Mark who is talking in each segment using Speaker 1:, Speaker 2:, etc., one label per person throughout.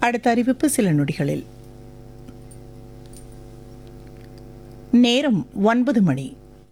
Speaker 1: அடுத்த அறிவிப்பு சில நொடிகளில் நேரம் ஒன்பது மணி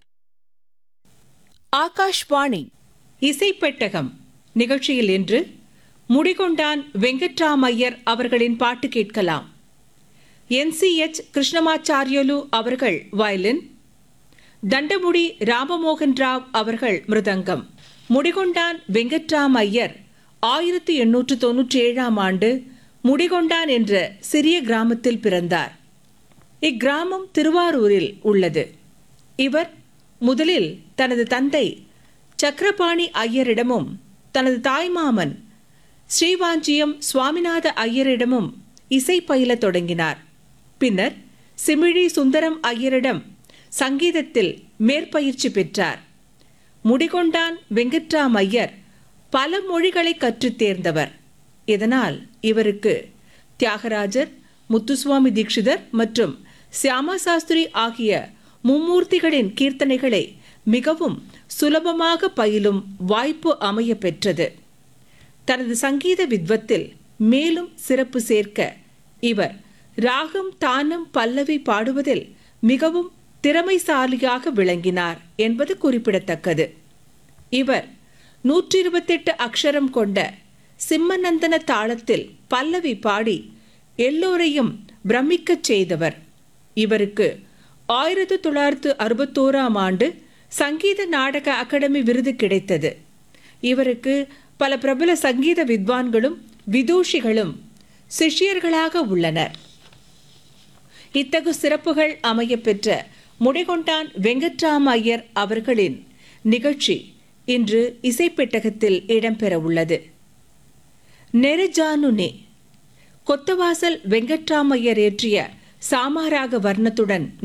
Speaker 2: ஆகாஷ்வாணி இசைப்பெட்டகம் நிகழ்ச்சியில் இன்று முடிகொண்டான் வெங்கட்ராமையர் அவர்களின் பாட்டு கேட்கலாம் என்சிஎச் கிருஷ்ணமாச்சாரியலு அவர்கள் வயலின் தண்டமுடி ராமமோகன் ராவ் அவர்கள் மிருதங்கம் முடிகொண்டான் வெங்கட்ராம் ஐயர் ஆயிரத்தி எண்ணூற்று தொன்னூற்றி ஏழாம் ஆண்டு முடிகொண்டான் என்ற சிறிய கிராமத்தில் பிறந்தார் இக்கிராமம் திருவாரூரில் உள்ளது இவர் முதலில் தனது தந்தை சக்கரபாணி ஐயரிடமும் தனது தாய்மாமன் ஸ்ரீவாஞ்சியம் சுவாமிநாத ஐயரிடமும் இசை பயிலத் தொடங்கினார் பின்னர் சிமிழி சுந்தரம் ஐயரிடம் சங்கீதத்தில் மேற்பயிற்சி பெற்றார் முடிகொண்டான் வெங்கட்ராம் ஐயர் பல மொழிகளை கற்றுத் தேர்ந்தவர் இதனால் இவருக்கு தியாகராஜர் முத்துசுவாமி தீட்சிதர் மற்றும் சியாமா சாஸ்திரி ஆகிய மும்மூர்த்திகளின் கீர்த்தனைகளை மிகவும் சுலபமாக பயிலும் வாய்ப்பு அமைய பெற்றது தனது சங்கீத வித்வத்தில் மேலும் சிறப்பு சேர்க்க இவர் ராகம் தானம் பல்லவி பாடுவதில் மிகவும் திறமைசாலியாக விளங்கினார் என்பது குறிப்பிடத்தக்கது இவர் நூற்றி இருபத்தெட்டு அக்ஷரம் கொண்ட சிம்மநந்தன தாளத்தில் பல்லவி பாடி எல்லோரையும் பிரமிக்கச் செய்தவர் இவருக்கு ஆயிரத்து தொள்ளாயிரத்து அறுபத்தோராம் ஆண்டு சங்கீத நாடக அகாடமி விருது கிடைத்தது இவருக்கு பல பிரபல சங்கீத வித்வான்களும் விதூஷிகளும் சிஷ்யர்களாக உள்ளனர் இத்தகு சிறப்புகள் அமைய பெற்ற முடிகொண்டான் வெங்கட்ராம ஐயர் அவர்களின் நிகழ்ச்சி இன்று இசைப்பெட்டகத்தில் இடம்பெற உள்ளது நெருஜானுனே கொத்தவாசல் வெங்கட்ராமையர் இயற்றிய சாமாராக வர்ணத்துடன்